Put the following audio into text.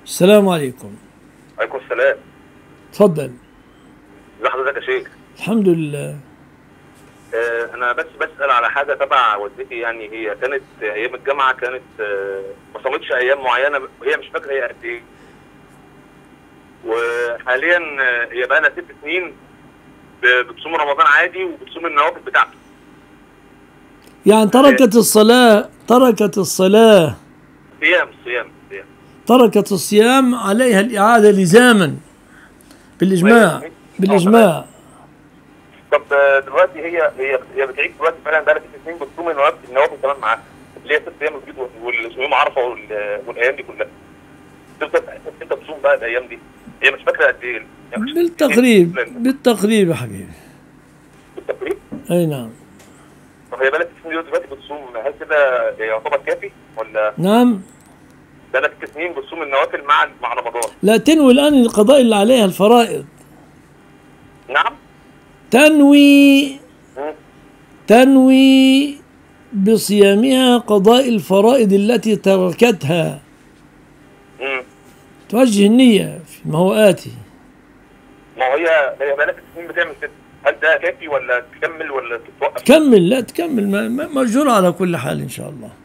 السلام عليكم عليكم السلام تفضل ازي حضرتك يا شيخ الحمد لله آه انا بس بسال على حاجه تبع والدتي يعني هي كانت ايام الجامعه كانت آه ما صامتش ايام معينه وهي مش فاكره هي قد ايه وحاليا آه، هي بقى لها ست سنين ب- بتصوم رمضان عادي وبتصوم النوافل بتاعته يعني تركت الصلاة تركت الصلاة صيام صيام صيام تركت الصيام عليها الإعادة لزاما بالإجماع بالإجماع طب آه، دلوقتي هي هي هي بتعيد دلوقتي فعلا بقى لها ست سنين بتصوم النوافل النوافل كمان معاها اللي هي ست ايام البيض واليوم عرفه وال- والايام دي كلها تفضل انت تصوم بقى الايام دي هي مش فاكره قد ايه يعني مش- بالتقريب بالتقريب يا حبيبي بالتقريب أي نعم طب هي بقى لها ست سنين دلوقتي بتصوم هل كده يعتبر كافي ولا نعم بقى لها ست سنين بتصوم النوافل مع مع رمضان لا تنوي الآن القضاء اللي عليها الفرائض نعم تنوي مم. تنوي بصيامها قضاء الفرائض التي تركتها مم. توجه النية فيما هو آتي ما هو هي هي بقى لها ست سنين بتعمل كده هل ده كافي ولا تكمل ولا تتوقف؟ كمل لا تكمل ما- ما- مأجور على كل حال إن شاء الله